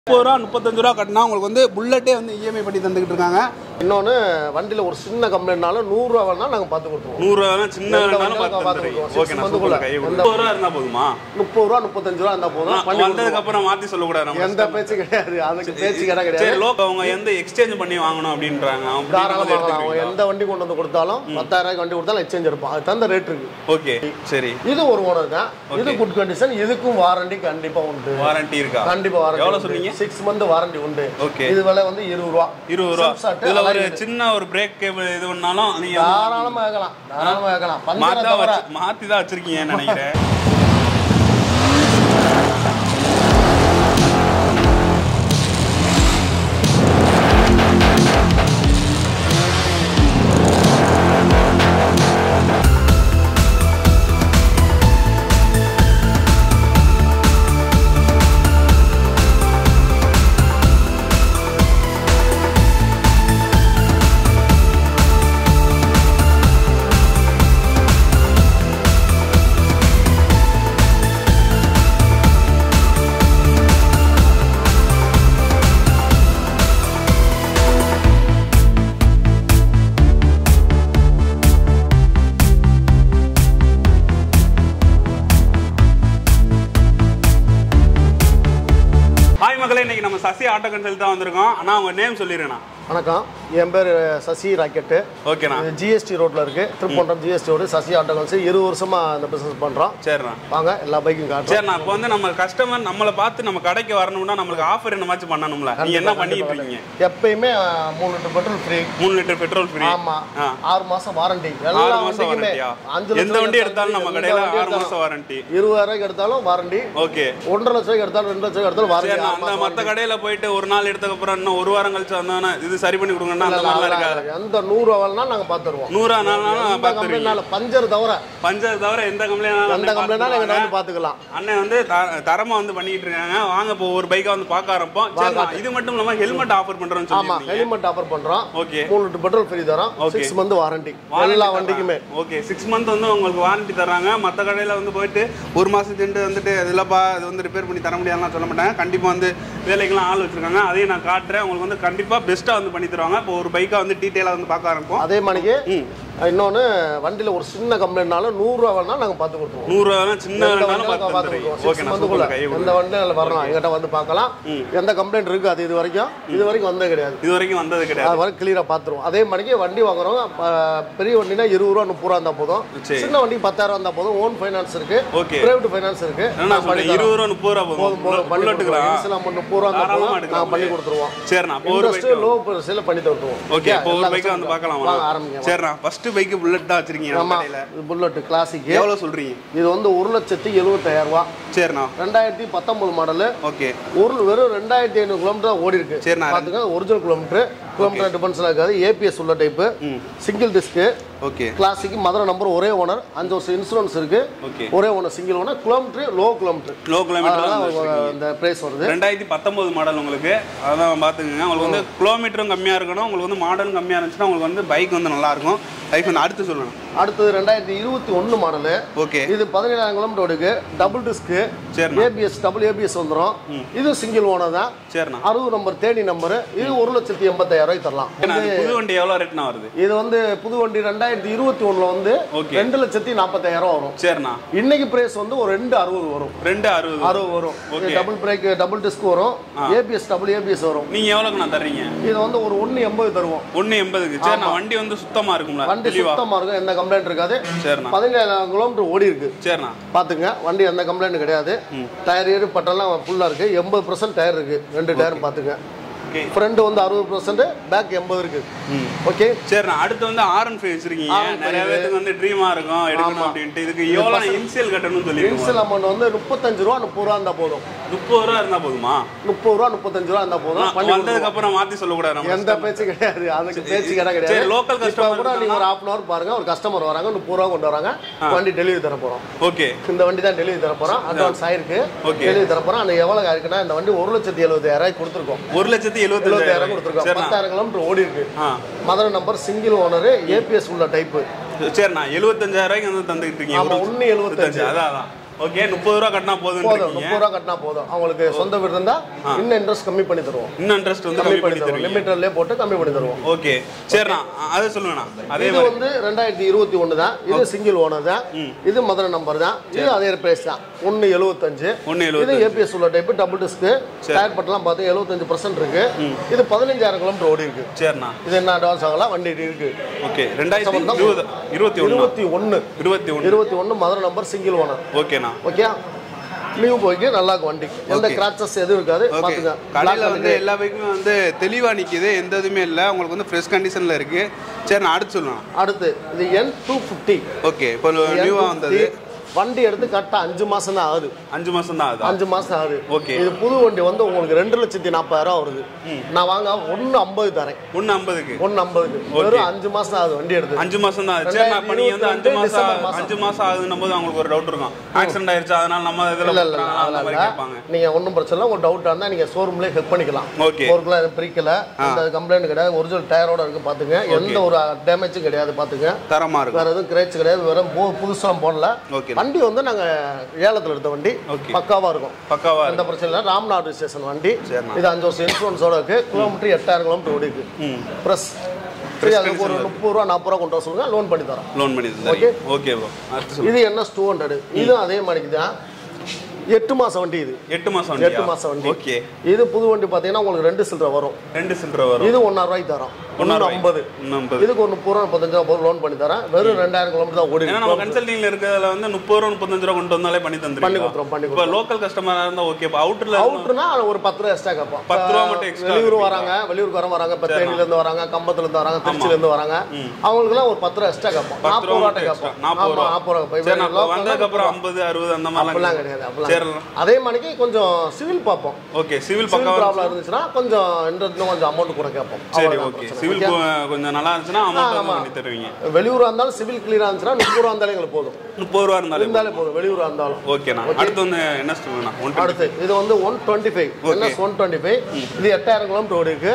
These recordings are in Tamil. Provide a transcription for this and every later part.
முப்பது ரூபா முப்பத்தஞ்சு ரூபா கட்டினா உங்களுக்கு வந்து புல்லட்டே வந்து இஎம்ஐ பண்ணி தந்துக்கிட்டு இருக்காங்க இன்னொன்று வண்டியில் ஒரு சின்ன கம்ப்ளைண்ட்னாலும் நூறுரூவா வேணால் நாங்கள் பார்த்து கொடுத்துருவோம் நூறு ரூபா சின்ன எந்த வேணாலும் வண்டியும் பார்த்து பார்த்து தந்துடுறீங்க. கொடுத்துருவோம். ஓகே நான் Six சூப்பர் month கை குள்ள. முப்பது ரூபா இருந்தா போதுமா முப்பது ரூபா முப்பத்தஞ்சு ரூபா இருந்தால் போதும் பண்ணி வந்ததுக்கு கொடுத்துருவோம். அப்புறம் மாத்தி சொல்லக்கூடாது நம்ம எந்த பேச்சு கிடையாது அதுக்கு பேச்சு கடை சரி கிடையாது லோக் அவங்க எந்த எக்ஸ்சேஞ்ச் பண்ணி வாங்கணும் அப்படின்றாங்க அவங்க தாராளமாக அப்படி வாங்கலாம் அவங்க எடுத்துக்கிறீங்களா? எந்த வண்டி கொண்டு வந்து கொடுத்தாலும் பத்தாயிரம் ரூபாய்க்கு வண்டி கொடுத்தாலும் எக்ஸ்சேஞ்ச் இருப்போம் அது தகுந்த ரேட் இருக்கு ஓகே சரி இது ஒரு ஓனர் தான் இது குட் கண்டிஷன் இதுக்கும் வாரண்டி கண்டிப்பா உண்டு வாரண்டி இருக்கா கண்டிப்பா வாரண்டி எவ்வளவு சொன்னீங்க சிக்ஸ் மந்த் வாரண்டி உண்டு ஓகே இது விலை வந்து இருபது ரூபா இருபது ரூபா Self start, இதுல ஒரு அதான் இது. சின்ன ஒரு பிரேக் கேபிள் இது பண்ணாலும் நீங்க தாராளமா வைக்கலாம் தாராளமா வைக்கலாம் பஞ்சரை மாத்தி தான் தவிர வச்சு மாத்தி தான் வச்சிருக்கீங்கன்னு நினைக்கிறேன் ஹாய் மக்களே இன்னைக்கு நம்ம சசி ஆட்டோ கன்சல்ட் தான் வந்திருக்கோம் ஆனா உங்க நேம் சொல்லிடுறேண்ணா வணக்கம் என் பேர் சசி ராக்கெட்டு ஓகேண்ணா இது ஜிஎஸ்டி ரோட்ல இருக்கு திருப்பொன்றம் ஜிஎஸ்டி ரோடு சசி ஆட்டோ கன்சி இருபது வருஷமா இந்த பிசினஸ் பண்றோம் சரிண்ணா வாங்க எல்லா பைக்கும் காட்டுறோம் சரிண்ணா இப்போ வந்து நம்ம கஸ்டமர் நம்மளை பார்த்து நம்ம கடைக்கு வரணும்னா நம்மளுக்கு ஆஃபர் என்னமாச்சும் பண்ணணும்ல நீங்க என்ன பண்ணிட்டு இருக்கீங்க எப்பயுமே அஹ், மூணு லிட்டர் பெட்ரோல் ஃப்ரீ மூணு லிட்டர் பெட்ரோல் ஃப்ரீ ஆமா ஆ. ஆறு மாசம் வாரண்டி ஆறு எல்லா மாசம் வண்டிக்குமே வாரண்டியா அஞ்சு லட்சம் எந்த வண்டி எடுத்தாலும் நம்ம எந்த கடையில வண்டி ஆறு எடுத்தாலும். மாசம் வாரண்டி இருபதாயிரம் ரூபாய்க்கு எடுத்தாலும் வாரண்டி ஓகே ஒன்றரை லட்சம் ரூபாய்க்கு எடுத்தாலும் ரெண்டு லட்சம் எடுத்தாலும் வாரண்டி சரிண்ணா ஆறு அந்த மாசம் மத்த கடையில போயிட்டு ஒரு நாள் எடுத்ததுக்கு அப்புறம் இன்னும் ஒரு வாரம் கழிச்சு வந்தோன்னா இது சரி பண்ணி கொடுங்கன்னா அந்த மாதிரிலாம் இருக்கா வாரண்டி. எந்த நூறு ரூபாய்னாலும் நாங்க பார்த்துருவோம் நூறா நாள்னாலும் எந்த பார்த்துருவீங்க கம்பெனினால பஞ்சர் தவிர பஞ்சர் தவிர எந்த எந்த கம்ப்ளைண்ட் கம்பெனினாலும் எங்க வந்து பார்த்துக்கலாம் அண்ணன் வந்து த- தரமா வந்து பண்ணிட்டு இருக்காங்க வாங்க இப்போ ஒரு பைக்கா வந்து பார்க்க ஆரம்பிப்போம் சரிண்ணா இது மட்டும் இல்லாம ஹெல்மெட் ஆஃபர் பண்றோம்னு ஆமா சொல்லி ஹெல்மெட் ஆஃபர் பண்றோம் ஓகே மூணு லிட்டர் பெட்ரோல் ஃப்ரீ தரோம் Okay. சிக்ஸ் மந்த் வாரண்டி எல்லா வண்டிக்குமே ஓகே சிக்ஸ் மந்த் வந்து உங்களுக்கு வாரண்டி தர்றாங்க மற்ற கடையில் வந்து போயிட்டு ஒரு மாதம் சென்று வந்துட்டு அது இல்லைப்பா இது வந்து ரிப்பேர் பண்ணி தர முடியாதுலாம் சொல்ல மாட்டாங்க கண்டிப்பாக வந்து வேலைக்கெல்லாம் ஆள் வச்சிருக்காங்க அதையும் நான் காட்டுறேன் உங்களுக்கு வந்து கண்டிப்பாக பெஸ்ட்டாக வந்து பண்ணி தருவாங்க இப்போ ஒரு பைக்கை வந்து டீட்டெயிலாக வந்து பார்க்க ஆரம்பிப்போம் அதே மணிக்கு இன்னொன்னு வண்டியில ஒரு சின்ன கம்ப்ளைண்ட்னாலும் நூறு ரூபா வேணாலும் நாங்க பார்த்து கொடுத்துருவோம் நூறுரூவா வேணா சின்ன எந்த வேணாலும் வண்டியும் பார்த்து பார்த்து தந்துடுறீங்க கொடுத்துருவோம். ஓகே Six நான் month குள்ள சூப்பர் கை எந்த வண்டியும் வரலாம் எங்கிட்ட வந்து பார்க்கலாம் எந்த கம்ப்ளைண்ட் இருக்கு அது இது வரைக்கும் இது வரைக்கும் வந்தே கிடையாது இது வரைக்கும் வந்தது கிடையாது அது வரை கிளியரா பார்த்துருவோம் அதே மணிக்கு வண்டி வாங்குறவங்க ப- பெரிய வண்டினா இருபது ரூபா முப்பது ரூபா இருந்தா போதும் சரி. சின்ன வண்டி பத்தாயிரம் இருந்தா போதும் ஓன் ஃபைனான்ஸ் இருக்கு ஓகே பிரைவேட் ஃபைனான்ஸ் இருக்கு என்ன சொல்றேன் இருபது ரூபா முப்பது ரூபா போதும் போதும் போதும் பண்ணி புல்லட்டுக்கலாம் கொடுத்துருவோம் நம்ம முப்பது ரூபா இருந்தா தாராளமா போதும் எடுக்கலாம் நான் பண்ணி கொடுத்துருவோம் சரிண்ணா இப்போ ஒரு இன்ட்ரெஸ்ட் பைக் லோ ப்ரைஸ்ல பண்ணி தருவோம் ஓகே இப்போ ஒரு பைக்கை வந்து பார்க்கலாம் வாங்க ஆரம்பிங்க சரிண்ணா ஃபர்ஸ்ட் பைக்கு புல்லட் தான் வச்சிருக்கீங்க நம்ம ஆமா கடையில் இது புல்லட் கிளாசிக் எவ்வளோ சொல்றீங்க இது வந்து ஒரு லட்சத்தி எழுபத்தாயிரம் ரூபா சரிண்ணா ரெண்டாயிரத்தி பத்தொன்பது மாடலு ஓகே ஒரு வெறும் ரெண்டாயிரத்தி ஐநூறு கிலோமீட்டர் ஓடி இருக்கு சரிண்ணா. பாத்துங்க ஒரிஜினல் கிலோமீட்டர் கிலோமீட்டர் டிஃபரன்ஸ்ல இருக்காது ஏபிஎஸ் உள்ள type single disc okay classic Madurai number ஒரே ஓனர் அஞ்சு வருஷம் இன்சூரன்ஸ் இருக்கு ஓகே ஒரே owner single owner kilometre low kilometre low kilometre அதனால இந்த பிரைஸ் வருது ரெண்டாயிரத்தி பத்தொன்பது மாடல் உங்களுக்கு அதான் பார்த்துக்கோங்க உங்களுக்கு வந்து கிலோமீட்டரும் கம்மியாக இருக்கணும் உங்களுக்கு வந்து மாடலும் கம்மியாக இருந்துச்சுன்னா உங்களுக்கு வந்து பைக் வந்து நல்லா இருக்கும் பைக் வந்து அடுத்து சொல்லணும் அடுத்தது ரெண்டாயிரத்தி இருபத்தி ஒன்று மாடலு ஓகே இது பதினேழாயிரம் கிலோமீட்டர் ஓடுக்கு டபுள் டிஸ்க்கு சரிண்ணா ஏபிஎஸ் டபுள் ஏபிஎஸ் வந்துடும் இது சிங்கிள் ஓனர் தான் சரிண்ணா அறுபது நம்பர் தேனி நம்பர் இது ஒரு லட்சத்தி எண்பத்தாயிரம் ரூபாய்க்கு தரலாம் ஏன்னா, அது புது வண்டி எவ்வளோ ரேட்னா வருது இது வந்து புது வண்டி ரெண்டாயிரத்தி இருபத்தி ஒண்ணுல வந்து Okay. ரெண்டு லட்சத்தி நாற்பத்தாயிரம் ரூபா வரும் சரிண்ணா இன்னைக்கு பிரைஸ் வந்து ஒரு ரெண்டு அறுபது வரும் ரெண்டு அறுபது அறுபது வரும் Okay. Double brake double disc வரும் ஏபிஎஸ் டபுள் ஏபிஎஸ் வரும் நீங்கள் எவ்வளோக்கு நான் தர்றீங்க இது வந்து ஒரு ஒன்று எண்பது தருவோம் ஒன்று எண்பதுக்கு சரிண்ணா வண்டி வந்து சுத்தமாக இருக்கும்ல வண்டி தெளிவா சுத்தமா இருக்கும் எந்த கம்ப்ளைண்ட் இருக்காது சரிண்ணா பதினேழாயிரம் கிலோமீட்டர் ஓடி இருக்கு சரிண்ணா பாத்துங்க வண்டி எந்த கம்ப்ளைண்ட் கிடையாது டயர் ஏறு பட்டெல்லாம் ஃபுல்லா இருக்கு எண்பது பர்சன்ட் டயர் இருக்கு ரெண்டு டயரும் பாத்துங்க ஓகே ஃப்ரண்ட் வந்து அறுபது பர்சன்ட் பேக் எண்பது இருக்கு ஓகே சரிண்ணா அடுத்து வந்து ஆர் ஒன் ஃபைவ் வச்சிருக்கீங்க நிறைய பேருக்கு வந்து ட்ரீமா இருக்கும் எடுக்கணும் அப்படின்ட்டு இதுக்கு எவ்வளோ இன்சியல் கட்டணும்னு சொல்லிருக்கோம் இன்சல் அமௌண்ட் வந்து முப்பத்தஞ்சு ரூபா முப்பது ரூபா இருந்தா போதும் முப்பது ரூபா இருந்தா போதுமா முப்பது ரூபா முப்பத்தஞ்சு ரூபா இருந்தா போதும் பண்ணி வந்ததுக்கு அப்புறம் மாத்தி சொல்லக்கூடாது நம்ம எந்த பேச்சு கிடையாது அதுக்கு பேச்சு கடை சரி, கிடையாது local இப்போ customer கூட நீங்க ஒரு ஹாஃப் அன் அவர் பாருங்க ஒரு கஸ்டமர் வராங்க முப்பது ரூபா கொண்டு வராங்க வண்டி டெலிவரி தர போறோம் ஓகே இந்த வண்டி தான் டெலிவரி தர போறோம் அட்வான்ஸ் ஆயிருக்கு Okay. டெலிவரி தர போறோம் அந்த எவ்வளவு ஆயிருக்குன்னா இந்த வண்டி ஒரு லட்சத்தி எழுபதாயிரம் ரூபாய்க்கு கொடுத்துருக்கோம் ஒரு லட்சத்தி எழுபத்தாயிரம் எழுபத்தஞ்சாயிரம் கொடுத்துருக்கோம் சரிண்ணா பத்தாயிரம் கிலோமீட்டர் ஓடி இருக்கு ஆ Madurai number single owner ABS உள்ள டைப்பு சரிண்ணா எழுபத்தஞ்சாயிரம் ரூபாய்க்கு வந்து தந்துக்கிட்டு இருக்கீங்க ஆமா ஒரு ஒன்னு எழுபத்தஞ்சு அதான் அதான் ஓகே முப்பது ரூபா கட்டினா போதும் போதும் முப்பது ரூபா கட்டினா போதும் அவங்களுக்கு சொந்த வீடு இருந்தா இன்னும் இன்ட்ரெஸ்ட் கம்மி பண்ணி தருவோம் இன்னும் இன்ட்ரெஸ்ட் வந்து கம்மி கம்மி பண்ணி பண்ணி தருவோம் தருவீங்க லிமிட்டர்லேயே போட்டு கம்மி பண்ணி தருவோம் ஓகே சரிண்ணா அதை சொல்லுங்கண்ணா அதே இது வந்து ரெண்டாயிரத்தி இருபத்தி ஒன்று தான் இது சிங்கிள் ஓனர் தான் இது மதுரை நம்பர் தான் இது அதே பிரைஸ் தான் ஒன்று எழுபத்தஞ்சு ஒன்று இது எழுபது ஏபிஎஸ் உள்ள டைப் டபுள் டிஸ்க்கு டயர் பட்டெல்லாம் பார்த்து எழுபத்தஞ்சு பர்சன்ட் இருக்கு இது பதினஞ்சாயிரம் கிலோமீட்டர் ஓடி இருக்கு சரிண்ணா இது என்ன அட்வான்ஸ் ஆகலாம் வண்டி இருக்கு ஓகே ரெண்டாயிரத்தி இருபது இருபத்தி ஒன்று இருபத்தி ஒன்று இருபத்தி ஒன்று இருபத்தி ஒன்று மதுரை நம்பர் சிங்கிள் ஓனர் ஓகேண்ணா ஓகே நியூ போய்க்கு நல்லா இருக்கும் வண்டி எந்த கிராச்சஸ் எதுவும் இருக்காது ஓகே பார்த்துங்க கடையில் வந்து எல்லா பைக்குமே வந்து தெளிவாக நிற்கிது எந்த இதுவுமே இல்லை உங்களுக்கு வந்து ஃப்ரெஷ் கண்டிஷனில் இருக்குது சரி நான் அடுத்து சொல்லலாம் அடுத்து இது என் டூ ஃபிஃப்டி ஓகே இப்போ நியூவாக வந்தது வண்டி எடுத்து கரெக்டாக அஞ்சு மாசம் தான் ஆகுது அஞ்சு மாதம் தான் ஆகுதா அஞ்சு மாசம் ஆகுது ஓகே. இது புது வண்டி வந்து உங்களுக்கு ரெண்டு லட்சத்தி நாற்பதாயிரம் வருது நான் வாங்க ஒன்று ஐம்பது தரேன் ஒன்று ஐம்பதுக்கு ஒன்று ஐம்பதுக்கு வெறும் அஞ்சு மாசம் ஆகுது வண்டி எடுத்து அஞ்சு மாசம் தான் ஆகுது. சரி நான் இப்போ நீங்கள் வந்து அஞ்சு ரெண்டாயிரத்தி மாசம் டிசம்பர் மாசம். அஞ்சு மாசம் ஆகுதுன்னும் போது அவங்களுக்கு ஒரு டவுட் இருக்கும் ஆக்சிடென்ட் ஆயிருச்சு அதனால நம்ம இதில் இல்ல இல்ல அந்த அதனால மாதிரி கேட்பாங்க நீங்க ஒன்றும் பிரச்சனை இல்லை உங்க டவுட்டா இருந்தா நீங்க ஷோரூம்லேயே ஹெல்ப் பண்ணிக்கலாம் ஓகே ஒர்க்லாம் எதுவும் பிரிக்கல அந்த கம்ப்ளைண்ட் கிடையாது ஒரிஜினல் டயரோட இருக்கு பாத்துங்க எந்த ஒரு டேமேஜும் கிடையாது பாத்துங்க தரமாக இருக்கும் வேற எதுவும் கிரேச் கிடையாது வெறும் பு- புதுசா போடல ஓகே வண்டி வந்து நாங்க ஏலத்துல எடுத்த வண்டி ஓகே. பக்காவா இருக்கும் பக்காவா எந்த பிரச்சனை இல்லை ராம்நாடு ஸ்டேஷன் வண்டி சரிண்ணா. இது அஞ்சு வருஷம் இன்சூரன்ஸோட இருக்கு கிலோமீட்டர் எட்டாயிரம் கிலோமீட்டர் ஓடி இருக்கு ம் ப்ளஸ் சரி அதுக்கு ஒரு முப்பது ரூபா நாற்பது ரூபா கொண்டு வர சொல்லுங்க லோன் பண்ணி தரோம் லோன் பண்ணி தந்தீங்க ஓகே ப்ரோ அடுத்து சொல்லுங்க இது என்ன டூ ஹண்ட்ரட் இதுவும் அதே மாதிரிக்கு தான் எட்டு மாசம் வண்டி இது எட்டு மாசம் எட்டு மாசம் வண்டி ஓகே இது புது வண்டி பார்த்தீங்கன்னா உங்களுக்கு ரெண்டு சில்லற வரும் ரெண்டு சில்லற வரும் இது ஒன்றரை ரூபாய்க்கு தரோம் ஒன்று ரூபாய். ஐம்பது ஒன்று ஐம்பது இதுக்கு ஒரு முப்பது ரூபா முப்பத்தஞ்சு ரூபா போட்டு லோன் பண்ணி தரேன் வெறும் ரெண்டாயிரம் கிலோமீட்டர் தான் ஓடி ஏன்னா நம்ம கன்சல்டிங்ல இருக்கிறதுல வந்து முப்பது ரூபா முப்பத்தஞ்சு ரூபா கொண்டு வந்தாலே பண்ணி பண்ணி தந்துருக்கோம் கொடுத்துரும் பண்ணி இப்போ லோக்கல் கஸ்டமரா இருந்தா ஓகே இப்போ அவுட்டர்ல அவுட்ருனா ஒரு பத்து ரூபா எக்ஸ்ட்ரா கேட்போம் பத்து ரூபா மட்டும் extra வெளியூர் வராங்க வெளியூருக்கு வர வராங்க இப்போ தேனியில இருந்து வராங்க கம்பத்துல இருந்து வராங்க திருச்சியில இருந்து வராங்க அவங்களுக்குலாம் ஒரு பத்து ரூபா எக்ஸ்ட்ரா கேட்போம் பத்து நாற்பது ரூபா ரூபா மட்டும் கேட்போம் extra. நாற்பது ஆமா ரூபா. நாற்பது ரூபா போய் சரி நான் local வந்ததுக்கு அப்புறம் ஐம்பது அறுபது அந்த அப்படிலாம் மாதிரிலாம் கிடையாது சரி அப்படிலாம் அதே மாதிரிக்கு கொஞ்சம் சிவில் பார்ப்போம் ஓகே சிவில் சிவில் பக்காவா ப்ராப்ளம் இருந்துச்சுன்னா கொஞ்சம் இன்ட்ரெஸ்ட் கொஞ்சம் அமௌண்ட் கூட கேட்போம் சரி அவ்வளவுதான் ஓகே பிரச்சனை. சிவில் கொஞ்சம் நல்லா இருந்துச்சுன்னா அமௌண்ட் வந்து பண்ணி தருவீங்க வெளியூரா இருந்தாலும் சிவில் கிளியரா இருந்துச்சுன்னா முப்பது ரூபா இருந்தாலும் எங்களுக்கு போதும் முப்பது ரூபா இருந்தாலே இருந்தாலே போதும் வெளியூரா இருந்தாலும் ஓகேண்ணா அடுத்து வந்து என்ன சொல்லுங்கண்ணா ஒன் அடுத்து இது வந்து one twenty five NS one twenty five இது எட்டாயிரம் கிலோமீட்டர் ஓடி இருக்கு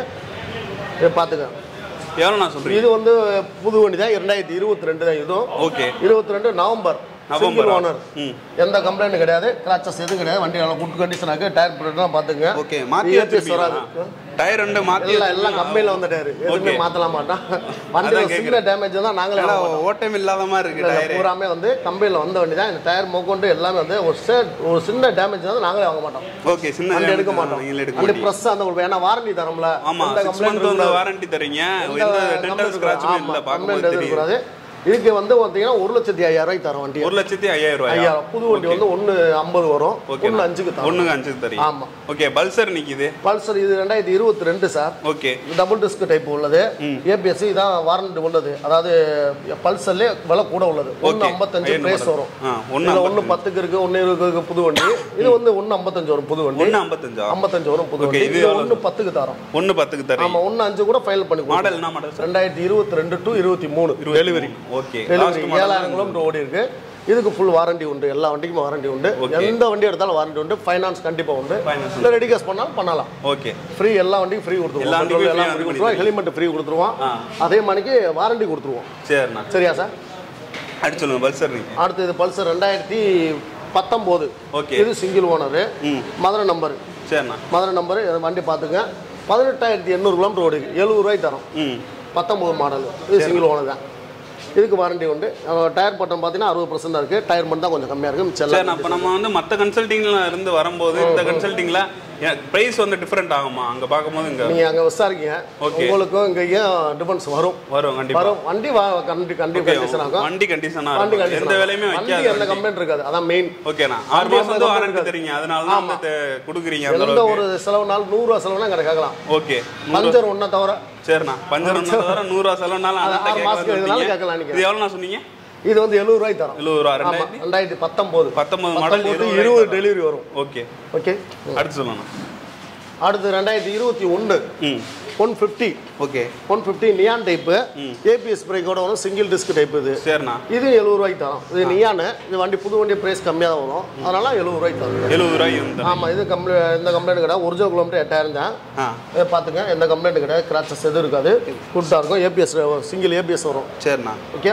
இது பார்த்துக்க எவ்வளோ நான் சொல்றீங்க இது வந்து புது வண்டி தான் இரண்டாயிரத்தி இருபத்தி ரெண்டு தான் இதுவும் ஓகே இருபத்தி ரெண்டு நவம்பர் நவம்பர் சிங்கிள் ஓனர் ம் எந்த கம்ப்ளைண்ட் கிடையாது கிராச்சஸ் எதுவும் கிடையாது வண்டி நல்லா குட் கண்டிஷன் ஆகு டயர் பிளேட்லாம் பார்த்துங்க ஓகே மாத்தி EPS வராது டயர் ரெண்டு மாத்தி எல்லாம் எல்லாம் கம்பெனியில் வந்த டயர் எதுவுமே மாற்றலாம் மாட்டான் வண்டி அதான் சின்ன டேமேஜ் தான் நாங்களே நல்லா ஓட்டம் இல்லாத மாதிரி இருக்கு டயர் பூராமே வந்து கம்பெனியில் வந்த வண்டி தான் இந்த டயர் மொக்கொண்டு எல்லாமே வந்து ஒரு சேட் ஒரு சின்ன டேமேஜ் வந்து நாங்களே வாங்க மாட்டோம் ஓகே சின்ன வண்டி damage எடுக்க தான் மாட்டோம் நீங்களே எடுக்க வண்டி மாட்டீங்க ப்ரெஸ் அந்த ஒரு ஏன்னா வாரண்டி தரோம்ல ஆமா எந்த சிக்ஸ் கம்ப்ளைண்ட் மந்த் வந்து வாரண்டி தரீங்க எந்த டென்டல் ஸ்கிராட்சுமே இல்ல பாக்கும்போது தெரியும் இருக்கூடாது இதுக்கு வந்து பார்த்தீங்கன்னா ஒரு லட்சத்தி ஐயாயிரம் ரூபாய்க்கு தரோம் வண்டி ஒரு லட்சத்தி ஐயாயிரம் ரூபாய் ஐயாயிரம் புது வண்டி வந்து ஒன்று ஐம்பது வரும் ஓகே ஒன்று அஞ்சுக்கு தரோம் ஒண்ணுக்கு அஞ்சு தரீங்க ஆமா ஓகே பல்சர் நிக்குது பல்சர் இது ரெண்டாயிரத்தி இருபத்தி ரெண்டு sir okay double disc type உள்ளது ஏபிஎஸ் இதான் வாரண்டி உள்ளது அதாவது பல்சர்லேயே விலை கூட உள்ளது ஒன்று Okay. ஐம்பத்தஞ்சு ஐயன் பிரைஸ் model. வரும் ஆ, ஒண்ணு இதில் ஒன்று பத்துக்கு இருக்கு ஒன்று இருபதுக்கு இருக்கு புது வண்டி இது வந்து ஒன்று ஐம்பத்தஞ்சு வரும் புது வண்டி ஒண்ணு ஐம்பத்தஞ்சா ஐம்பத்தஞ்சு வரும் புது Okay, வண்டி இது இது எவ்வளவு? ஒன்று பத்துக்கு தரோம் ஒண்ணு பத்துக்கு தரீங்க ஆமா ஒன்று அஞ்சு கூட ஃபைனல் பண்ணி கொடுப்போம். மாடல் என்ன மாடல் சார் ரெண்டாயிரத்தி இருபத்தி ரெண்டு டு இருபத்தி மூணு டெலிவரி ஓகே டெலிவரி ஏழாயிரம் கிலோமீட்டர் ஓடி இருக்கு இதுக்கு ஃபுல் வாரண்டி உண்டு எல்லா வண்டிக்கும் வாரண்டி உண்டு எந்த வண்டி எடுத்தாலும் வாரண்டி உண்டு ஃபைனான்ஸ் கண்டிப்பா உண்டு Finance இல்லை ரெடி கேஸ் பண்ணாலும் பண்ணலாம் ஓகே ஃப்ரீ எல்லா வண்டியும் ஃப்ரீ கொடுத்துருவோம் எல்லா வண்டிக்கும் Petrol எல்லாம் free ஃப்ரீ பண்ணி கொடுத்துருவோம் ஹெல்மெட் ஃப்ரீ கொடுத்துருவோம் ஆ. அதே மாதிரிக்கு வாரண்டி கொடுத்துருவோம் சரிண்ணா சரியா சார் அடிச்சு சொல்லுங்க பல்சர் நீங்க அடுத்து இது பல்சர் ரெண்டாயிரத்தி பத்தொம்போது ஓகே இது சிங்கிள் ஓனரு ம் மதுரை நம்பர் சரிண்ணா மதுரை நம்பரு வண்டி பார்த்துங்க பதினெட்டாயிரத்தி எண்ணூறு கிலோமீட்டர் ஓடுது எழுபது ரூபாய்க்கு தரோம் ம் பத்தொம்போது மாடல் இது சிங்கிள் ஓனர் தான் இதுக்கு வாரண்டி உண்டு அஹ் டயர் பட்டம் பார்த்தீங்கன்னா அறுபது பர்சன்ட் இருக்குது டயர் மட்டும் தான் கொஞ்சம் கம்மியாக இருக்குது மிச்சம் சரி எல்லாம் அப்போ நம்ம வந்து மற்ற கன்சல்டிங்ல இருந்து வரும்போது இந்த கன்சல்டிங்ல பிரைஸ் வந்து டிஃப்ரெண்ட் ஆகுமா அங்க பார்க்கும்போது இங்க நீங்கள் அங்கே விசாரிக்கீங்க Okay. உங்களுக்கும் இங்கேயும் டிஃபரன்ஸ் வரும் வரும் கண்டிப்பா வரும் வண்டி வா கண்டி கண்டி கண்டிஷன் ஆகும் வண்டி கண்டிஷனா வண்டி இருக்கும் கண்டிஷன் எந்த வேலையுமே வண்டி வைக்காது எந்த கம்ப்ளைண்ட் இருக்காது அதான் மெயின் ஓகேண்ணா ஆறு வண்டி மாசம் வந்து எந்த வாரண்டி complaint தரீங்க அதனால தான் வந்து தெ- கொடுக்குறீங்க அந்த எந்த அளவுக்கு ஒரு செலவுனாலும் நூறுரூவா செலவுனா எங்களை கேட்கலாம் ஓகே பஞ்சர் ஒன்றை தவிர சரிண்ணா பஞ்சர் ஒன்று தவிர நூறுரூவா செலவுனாலும் அது அண்ணன்ட்ட ஆறு மாசத்துக்கு கேட்கலாம்னு இதனால சொன்னீங்க. கேட்கலாம் நீங்க. இது எவ்வளோண்ணா சொன்னீங்க இது வந்து எழுபது ரூபாய்க்கு தரோம் எழுபது ரூபா ஆமா ரெண்டாயிரத்தி ரெண்டாயிரத்தி பத்தொம்போது பத்தொன்பது மாடல் பத்தொம்போது இருபது டெலிவரி வரும் ஓகே ஓகே அடுத்து சொல்லணும் அடுத்து ரெண்டாயிரத்தி இருபத்தி ஒன்று ம் one fifty okay one fifty neon type ABS பிரேக்கோட வரும் சிங்கிள் டிஸ்க் டைப் இது சரிண்ணா இது எழுபது ரூபாய்க்கு தரோம் இது நியானு இது வண்டி புது வண்டி பிரைஸ் கம்மியாக தான் வரும் அதனால எழுபது ரூபாய்க்கு தரும் எழுபது ரூபாய் இருந்தா ஆமாம் இது கம்ப்ளை எந்த கம்ப்ளைண்ட் கிடையாது ஒரிஜினல் கிலோமீட்டர் எட்டாயிரம் தான் ஆ இதை பார்த்துங்க எந்த கம்ப்ளைண்ட் கிடையாது கிராச்சஸ் எதுவும் இருக்காது குட்டாக இருக்கும் ஏபிஎஸ் சிங்கிள் ஏபிஎஸ் வரும் சரிண்ணா okay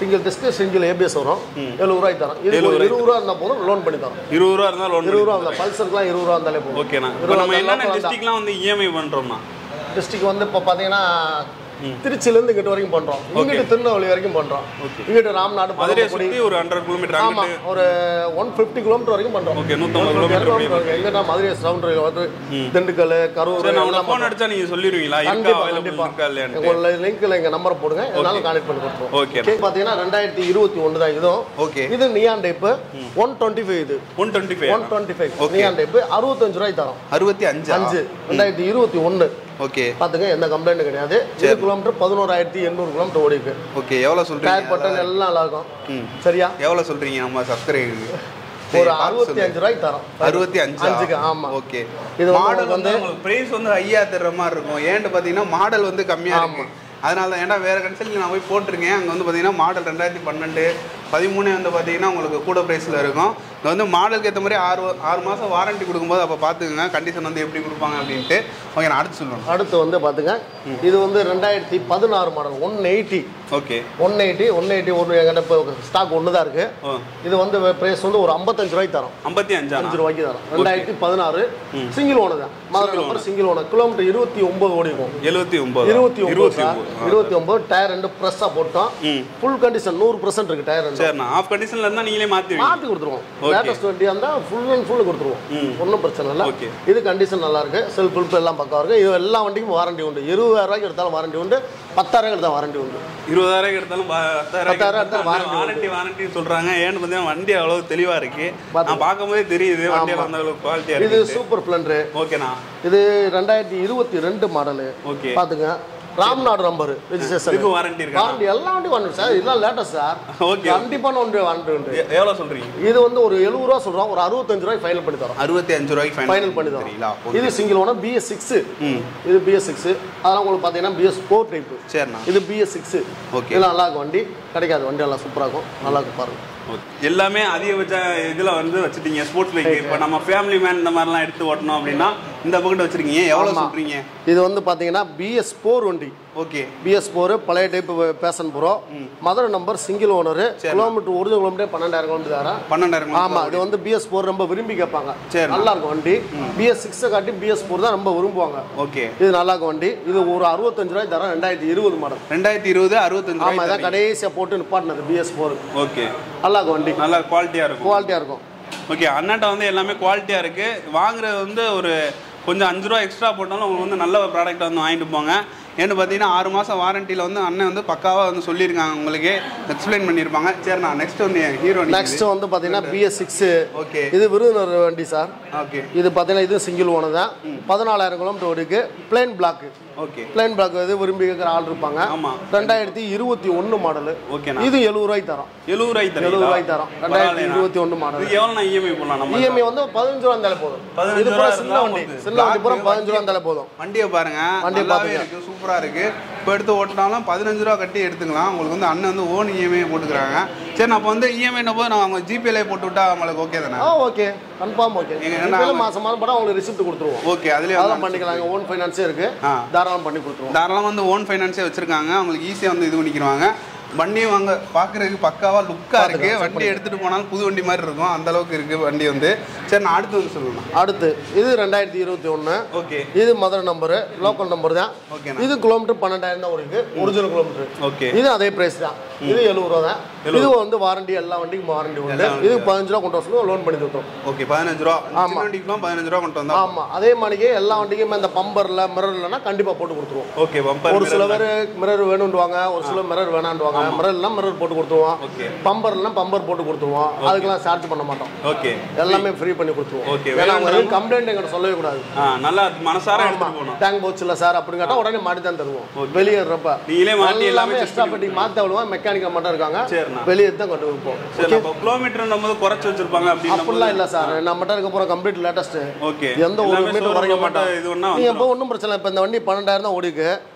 single disc single ABS வரும் எழுபது ரூபாய்க்கு தரோம் இது ஒரு இருபது ரூபா இருந்தால் போதும் லோன் பண்ணி தரோம் இருபது ரூபா இருந்தால் லோன் இருபது ரூபா இருந்தால் பல்சருக்குலாம் இருபது ரூபா இருந்தாலே போதும் ஓகேண்ணா இப்போ நம்ம என்னென்ன டிஸ்ட்ரிக்ட்லாம் வந்து இஎம்ஐ பண்ணுறோம்னா டிஸ்ட்ரிக்ட் வந்து இப்போ பார்த்தீங்கன்னா திருச்சியிலேருந்து இங்கிட்ட வரைக்கும் பண்ணுறோம் இங்கிட்டு திருநெல்வேலி வரைக்கும் பண்ணுறோம் இங்கிட்டு ராம்நாடு மதுரையை பரமக்குடி சுற்றி ஒரு ஹண்ட்ரட் கிலோமீட்டர் ஆமா அங்கிட்டு ஒரு ஒன் ஃபிஃப்டி கிலோமீட்டர் வரைக்கும் பண்றோம் ஓகே நூற்றம்பது கிலோமீட்டர் எங்கிட்ட மதுரை சவுண்டரியில் வந்து திண்டுக்கல் கரூர் சரி நான் உங்களை ஃபோன் அடிச்சா நீங்கள் சொல்லிடுவீங்களா இருக்கா கண்டிப்பா அவைலபிள் கண்டிப்பா இருக்கா இல்லையான்னு உங்களோட லிங்க்ல எங்க நம்பரை போடுங்க என்னாலும் கான்டெக்ட் பண்ணி கொடுத்துருவோம் ஓகே ஓகே பார்த்தீங்கன்னா ரெண்டாயிரத்தி இருபத்தி ஒன்று தான் இதுவும் ஓகே இது neon type one twenty five இது one twenty five one twenty five neon type அறுபத்தஞ்சு ரூபாய்க்கு தரோம் அறுபத்தி அஞ்சு அஞ்சு ரெண்டாயிரத்தி இருபத்தி ஒன்று ஓகே பார்த்துங்க எந்த கம்ப்ளைண்ட்டும் கிடையாது இது கிலோமீட்டர் பதினோராயிரத்தி எண்ணூறு கிலோமீட்டர் ஓடி இருக்கு ஓகே எவ்வளோ சொல்கிறீங்க டயர் பட்டன் எல்லாம் நல்லா இருக்கும் ம் சரியா எவ்வளோ சொல்கிறீங்க நம்ம சப்ஸ்கிரைபருக்கு ஒரு அறுபத்தி அஞ்சு ரூபாய்க்கு தரோம் அறுபத்தி அஞ்சு அஞ்சுக்கு ஆமா ஓகே இது வந்து மாடல் வந்து உங்களுக்கு பிரைஸ் வந்து ஹையா தர்ற மாதிரி இருக்கும் ஏன்ட்டு பார்த்தீங்கன்னா மாடல் வந்து கம்மியா இருக்கு அதனால தான் ஏன்டா வேற கன்சல்ட்டில் நான் போய் போட்டிருக்கேன் அங்கே வந்து பார்த்தீங்கன்னா மாடல் ரெண்டாயிரத்தி பன்னெண்டு பதிமூணு வந்து பார்த்தீங்கன்னா உங்களுக்கு கூட ப்ரைஸில் இருக்கும் இது வந்து மாடலுக்கு ஏற்ற மாதிரி ஆறு ஆறு மாதம் வாரண்டி கொடுக்கும்போது அப்போ பார்த்துக்குங்க கண்டிஷன் வந்து எப்படி கொடுப்பாங்க அப்படின்ட்டு ஓகே நான் அடுத்து சொல்லணும் அடுத்து வந்து பாத்துங்க இது வந்து ரெண்டாயிரத்தி பதினாறு model one eighty okay one eighty one eighty ஒன்று எங்கிட்ட இப்போ ஸ்டாக் ஒன்று தான் இருக்கு ஓ இது வந்து ப்ரைஸ் வந்து ஒரு ஐம்பத்தஞ்சு ரூபாய்க்கு தரோம் ஐம்பத்தி அஞ்சா அஞ்சு ரூபாய்க்கு தரோம் ரெண்டாயிரத்தி பதினாறு சிங்கிள் ஓனர் தான் Madurai number single owner kilometre இருபத்தி ஒன்பது ஓடி இருக்கும் எழுபத்தி ஒம்பது இருபத்தி ஒன்பது இருபத்தி சார் ஒம்பது இருபத்தி ஒன்பது டயர் ரெண்டு ப்ரெஸ்ஸாக போட்டோம் ம் ஃபுல் கண்டிஷன் நூறு பர்சன்ட் இருக்கு டயர் ரெண்டு சரிண்ணா ஆஃப் கண்டிஷனில் இருந்தால் நீங்களே மாற்றுவீங்க மாற்றி கொடுத்துருவோம் லேட்டஸ்ட் வண்டியாக இருந்தால் ஃபுல் அண்ட் ஃபுல் கொடுத்துருவோம் ஒன்றும் பிரச்சனை இல்லை ஓகே இது கண்டிஷன் நல்லா இருக்கு செல்ஃப் ஹெல்ப் எல்லாம் பக்கம் இருக்கு இது எல்லா வண்டிக்கும் வாரண்டி உண்டு இருபதாயிரம் ரூபாய்க்கு எடுத்தாலும் வாரண்டி உண்டு பத்தாயிரம் எடுத்தால் வாரண்டி உண்டு இருபதாயிரம் எடுத்தாலும் ப- பத்தாயிரம் பத்தாயிரம் எடுத்தாலும் warranty வாரண்டி வாரண்டி சொல்றாங்க ஏன்னு பார்த்தீங்கன்னா வண்டி அவ்வளவு தெளிவா இருக்கு நான் பார்க்கும்போதே தெரியுது வண்டியில வந்து அவ்வளவு குவாலிட்டியா இது இருக்கு சூப்பர் ஸ்ப்ளெண்டரு ஓகேண்ணா இது ரெண்டாயிரத்தி இருபத்தி ரெண்டு மாடலு ஓகே பாத்துங்க ராம்நாடு நம்பர் ரிஜிஸ்ட்ரேஷன் இதுக்கு வாரண்டி இருக்கா வாரண்டி எல்லா வண்டியும் வாரண்டி சார் இதெல்லாம் லேட்டஸ்ட் சார் ஓகே கண்டிப்பான வண்டி வாரண்டி உண்டு எ- எவ்வளவு சொல்றீங்க இது வந்து ஒரு எழுபது ரூபா சொல்றோம் ஒரு அறுபத்தஞ்சு ரூபாய் ஃபைனல் பண்ணி தரோம் அறுபத்தி அஞ்சு ரூபாய்க்கு ஃபைனல் பண்ணி சரிங்களா தரோம் இது சிங்கிள் ஓனர் பிஎஸ் சிக்ஸ் ம் இது பிஎஸ் சிக்ஸ் அதெல்லாம் உங்களுக்கு பார்த்தீங்கன்னா பிஎஸ் ஃபோர் டைப் சரிண்ணா இது பிஎஸ் சிக்ஸ் ஓகே இதெல்லாம் நல்லா இருக்கும் வண்டி கிடைக்காது வண்டி எல்லாம் சூப்பராக இருக்கும் நல்லா இருக்கும் பாருங்க ஓகே. எல்லாமே அதிகபட்ச இதுல வந்து வச்சுட்டீங்க ஸ்போர்ட்ஸ் பைக் இப்போ நம்ம ஃபேமிலி மேன் இந்த மாதிரிலாம் எடுத்து ஓட்டணும் அப்படின்னா இந்த பக்கெட் வச்சிருக்கீங்க எவ்வளவு சொல்றீங்க இது வந்து பார்த்தீங்கன்னா பிஎஸ் ஃபோர் வண்டி ஓகே பிஎஸ் ஃபோர் பழைய type fashion bro Madurai number single owner kilometre ஒரு கிலோமீட்டர் பன்னெண்டாயிரம் கிலோமீட்டர் தரேன் பன்னெண்டாயிரம் ஆமா இது வந்து பிஎஸ் ஃபோர் ரொம்ப விரும்பி கேட்பாங்க சரி. நல்லா இருக்கும் வண்டி பிஎஸ் சிக்ஸை காட்டி பிஎஸ் ஃபோர் தான் ரொம்ப விரும்புவாங்க ஓகே இது நல்லா இருக்கும் வண்டி இது ஒரு அறுபத்தஞ்சு ரூபாய் தரம் ரெண்டாயிரத்தி இருபது மாடல் ரெண்டாயிரத்தி இருபது அறுபத்தஞ்சு ஆமா இதான் கடைசியாக போட்டு நிப்பாட்டினது பிஎஸ் ஃபோர் ஓகே நல்லா இருக்கும் வண்டி நல்லா குவாலிட்டியா இருக்கும் குவாலிட்டியாக இருக்கும் ஓகே அண்ணாட்ட வந்து எல்லாமே குவாலிட்டியாக இருக்குது வாங்குறது வந்து ஒரு கொஞ்சம் அஞ்சு ரூபா எக்ஸ்ட்ரா போட்டாலும் உங்களுக்கு வந்து நல்ல ஒரு ப்ராடக்ட் வந்து வாங்கிட்டு போங்க ஏன்னு பார்த்தீங்கன்னா ஆறு மாதம் வாரண்டியில் வந்து அண்ணன் வந்து பக்காவாக வந்து சொல்லியிருக்காங்க உங்களுக்கு எக்ஸ்பிளைன் பண்ணியிருப்பாங்க சரி நான் நெக்ஸ்ட் வந்து ஹீரோ நெக்ஸ்ட் வந்து பார்த்தீங்கன்னா பிஎஸ் சிக்ஸ் ஓகே இது விருதுநகர் வண்டி சார் ஓகே இது பார்த்தீங்கன்னா இது சிங்கிள் ஓனர் தான் பதினாலாயிரம் கிலோமீட்டர் ஓடிக்கு plain black okay plain black இது விரும்பி கேட்குற ஆள் இருப்பாங்க ஆமாம் ரெண்டாயிரத்தி இருபத்தி ஒன்று மாடலு ஓகேண்ணா இது எழுபது ரூபாய்க்கு தரோம் எழுபது ரூபாய்க்கு எழுபது தரீங்களா ரூபாய்க்கு தரோம் ரெண்டாயிரத்தி இருபத்தி ஒன்று மாடல் இது எவ்வளோ இஎம்ஐ போடலாம் நம்ம இஎம்ஐ வந்து பதினஞ்சு ரூபா இருந்தாலே போதும் பதினஞ்சு இது பூரா ரூபா சின்ன இருந்தா வண்டி உங்களுக்கு சின்ன வண்டி பூரா black பதினஞ்சு ரூபா இருந்தாலே போதும் வண்டியை பாருங்க வண்டியை நல்லாவே பாத்துங்க. இருக்கு சூப்பரா இருக்கு இப்போ எடுத்து ஓட்டினாலும் பதினஞ்சு ரூபா கட்டி எடுத்துக்கலாம் உங்களுக்கு வந்து அண்ணன் வந்து ஓன் இஎம்ஐ போட்டுக்கிறாங்க சரி நான் இப்போ வந்து இஎம்ஐ போது நான் அவங்க ஜிபேல போட்டு விட்டா அவங்களுக்கு ஓகே தானே ஆ ஓகே கன்ஃபார்ம் ஓகே நீங்க என்ன- இப்போலாம் மாசம் மாதம் படம் உங்களுக்கு ரிசிப்ட் கொடுத்துருவோம் ஓகே அதுலேயே அதெல்லாம் பண்ணிக்கலாம் ஓன் ஃபைனான்ஸே இருக்கு ஆ. தாராளம் பண்ணி கொடுத்துருவோம் தாராளமாக வந்து ஓன் ஃபைனான்ஸே வச்சிருக்காங்க அவங்களுக்கு ஈஸியாக வந்து இது பண்ணிக்கிறாங்க வண்டியும் வாங்க பார்க்குறதுக்கு பக்காவாக லுக்காக இருக்கு வண்டி எடுத்துட்டு போனாலும் புது வண்டி மாதிரி இருக்கும் அந்த அளவுக்கு இருக்கு வண்டி வந்து சரி நான் அடுத்து வந்து சொல்லணும் அடுத்து இது ரெண்டாயிரத்தி இருபத்தி ஒன்று ஓகே இது மதுரை நம்பரு லோக்கல் நம்பர் தான் ஓகேண்ணா இது கிலோமீட்டர் பன்னெண்டாயிரம் தான் இருக்கு ஒரிஜினல் கிலோமீட்டர் ஓகே இது அதே பிரைஸ் தான் இது எழுபது ரூபா தான் இது வந்து வாரண்டி எல்லா வண்டிக்கும் வாரண்டி உண்டு இது பதினஞ்சு ரூபா கொண்டு வர லோன் பண்ணி தருவோம் ஓகே பதினஞ்சு ரூபா சின்ன வண்டிக்குலாம் பதினஞ்சு ரூபா கொண்டு வந்தா ஆமா அதே மாதிரிக்கே எல்லா வண்டிக்கும் இந்த பம்பர்ல மிரர்லனா கண்டிப்பா போட்டு கொடுத்துருவோம் ஓகே பம்பர் ஒரு சில பேர் மிரர் வேணும்டுவாங்க ஒரு சில மிரர் வேணாண்டுவாங்க மிரர்லாம் மிரர் போட்டு கொடுத்துருவோம் ஓகே பம்பர்லாம் பம்பர் போட்டு கொடுத்துருவோம் அதுக்கெல்லாம் சார்ஜ் பண்ண மாட்டோம் ஓகே எல்லாமே ஃப்ரீ பண்ணி கொடுத்துருவோம் Okay, ஏன்னா அவங்க கம்ப்ளைண்ட் எங்கிட்ட சொல்லவே கூடாது ஆ நல்லா மனசார எடுத்துட்டு போகணும் டேங்க் போச்சு இல்ல சார் அப்படின்னு கேட்டா உடனே மாட்டி தான் தருவோம் வெளியேறப்ப நீங்களே மாட்டி எல்லாமே எல்லாமே check எக்ஸ்ட்ரா பெட்டி மாத்த விடுவோம் மெக்கானிக்கல் மட்டும் இருக்காங்க சரிண்ணா வெளியே தான் கொண்டு வைப்போம் சரி அப்போ கிலோமீட்டர் போது குறைச்சு வச்சிருப்பாங்க அப்படின்னு அப்படிலாம் இல்ல சார் நம்மகிட்ட இருக்க போற கம்ப்ளீட் லேட்டஸ்ட் ஓகே எந்த ஒரு மீட்டர் குறைக்க மாட்டோம் இது ஒன்றா நீங்க இப்போ ஒன்றும் பிரச்சனை இல்லை இப்போ இந்த வண்டி பன்னெண்டாயிரம் தான் ஓடிக்கு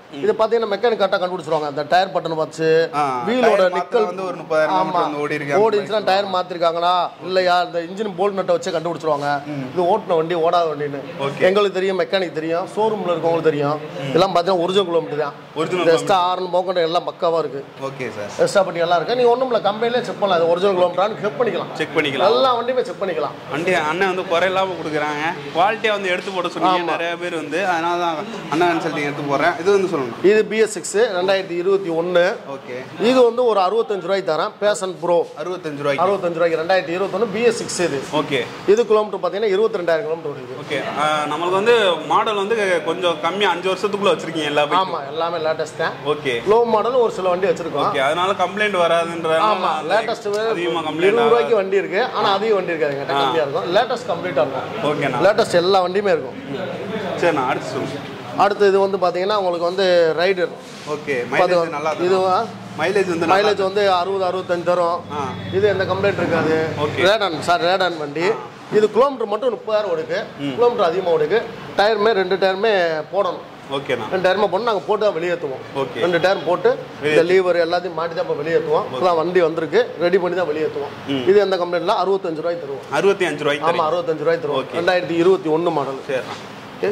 இது பார்த்தீங்கன்னா மெக்கானிக் கரெக்டாக கண்டுபிடிச்சிருவாங்க அந்த டயர் பட்டன் பார்த்து ஆ, வீலோட tire நிக்கல் மாத்துறது வந்து ஒரு 30,000 ஆமா வந்து ஓடி இருக்கு. ஓடிச்சுன்னா டயர் மாத்திருக்காங்களா இல்லையா இந்த இன்ஜின் போல்ட் நட்டை வச்சு கண்டுபிடிச்சிருவாங்க இது ஓட்டின வண்டி ஓடாத வண்டின்னு எங்களுக்கு தெரியும் மெக்கானிக் தெரியும் ஷோரூம்ல இருக்கவங்களுக்கு தெரியும் இதெல்லாம் பார்த்தீங்கன்னா ஒரிஜினல் கிலோமீட்டர் தான் Original இந்த எக்ஸ்ட்ரா ஆர்ன் மோக்கண்ட எல்லாம் பக்காவா இருக்கு ஓகே சார் எக்ஸ்ட்ரா பட்டி எல்லாம் இருக்கு நீங்க ஒண்ணும் இல்ல கம்பெனிலே செக் பண்ணலாம் இது ஒரிஜினல் கிலோமீட்டரான்னு செக் பண்ணிக்கலாம் செக் பண்ணிக்கலாம் எல்லா வண்டியுமே செக் பண்ணிக்கலாம் வண்டி அண்ணன் வந்து குறை இல்லாம கொடுக்குறாங்க குவாலிட்டியா வந்து எடுத்து போட சொன்னீங்க நிறைய பேர் வந்து அதனால தான் அண்ணன் கன்சல்டிங் எடுத்து போறேன் இது வந்து சொல்லணும் இது பிஎஸ் சிக்ஸ் ரெண்டாயிரத்தி இருபத்தி ஒன்று ஓகே இது வந்து ஒரு அறுபத்தஞ்சு ரூபாய்க்கு தரேன் பேஷன் ப்ரோ அறுபத்தஞ்சு ரூபாய்க்கு அறுபத்தஞ்சு ரூபாய்க்கு ரெண்டாயிரத்தி இருபத்தொன்று பிஎஸ் சிக்ஸ் இது ஓகே இது கிலோமீட்டர் பார்த்தீங்கன்னா இருபத்தி ரெண்டாயிரம் கிலோமீட்டர் வருது ஓகே நம்மளுக்கு வந்து மாடல் வந்து கொஞ்சம் கம்மி அஞ்சு வருஷத்துக்குள்ள வச்சிருக்கீங்க எல்லா பைக்கும் ஆமா எல்லாமே லேட்டஸ்ட் தான் ஓகே லோ மாடல் ஒரு சில வண்டி வச்சிருக்கோம் ஓகே அதனால கம்ப்ளைண்ட் வராதுன்ற ஆமா லேட்டஸ்ட் அதிகமா கம்ப்ளைண்ட் இருபது ரூபாய்க்கு வண்டி இருக்கு ஆனா அதிக வண்டி இருக்காது எங்கிட்ட கம்மியா இருக்கும் லேட்டஸ்ட் கம்ப்ளீட்டா இருக்கும் ஓகேண்ணா லேட்டஸ்ட் எல்லா வண்டியுமே இருக்கும் சரிண்ணா அடுத்து சொல்லுங்க அடுத்து இது வந்து பாத்தீங்கன்னா உங்களுக்கு வந்து ரைடர் ஓகே மைலேஜ் நல்லா இது மைலேஜ் வந்து நல்லா மைலேஜ் வந்து அறுபது அறுபத்தஞ்சு தரும் ஆ. இது எந்த கம்ப்ளைண்ட் இருக்காது Okay. ரேடான் சார் ரேடான் வண்டி இது கிலோமீட்டர் மட்டும் முப்பதாயிரம் ஓடுக்கு கிலோமீட்டர் அதிகமாக ஓடுக்கு டயருமே ரெண்டு டயருமே போடணும் ஓகேண்ணா ரெண்டு டயருமே போட்டு நாங்கள் போட்டு தான் வெளியேற்றுவோம் Okay. ரெண்டு டயர் போட்டு இந்த லீவர் எல்லாத்தையும் மாட்டி தான் இப்போ வெளியேற்றுவோம் இப்போதான் வண்டி வந்திருக்கு ரெடி பண்ணி தான் வெளியேற்றுவோம் இது எந்த கம்ப்ளைண்ட்ல அறுபத்தஞ்சு ரூபாய்க்கு தருவோம் அறுபத்தி அஞ்சு ரூபாய்க்கு ஆமாம் அறுபத்தஞ்சு ரூபாய்க்கு தருவோம் Okay. ரெண்டாயிரத்தி இருபத்தி ஒன்று மாடல் சரிண்ணா ஓகே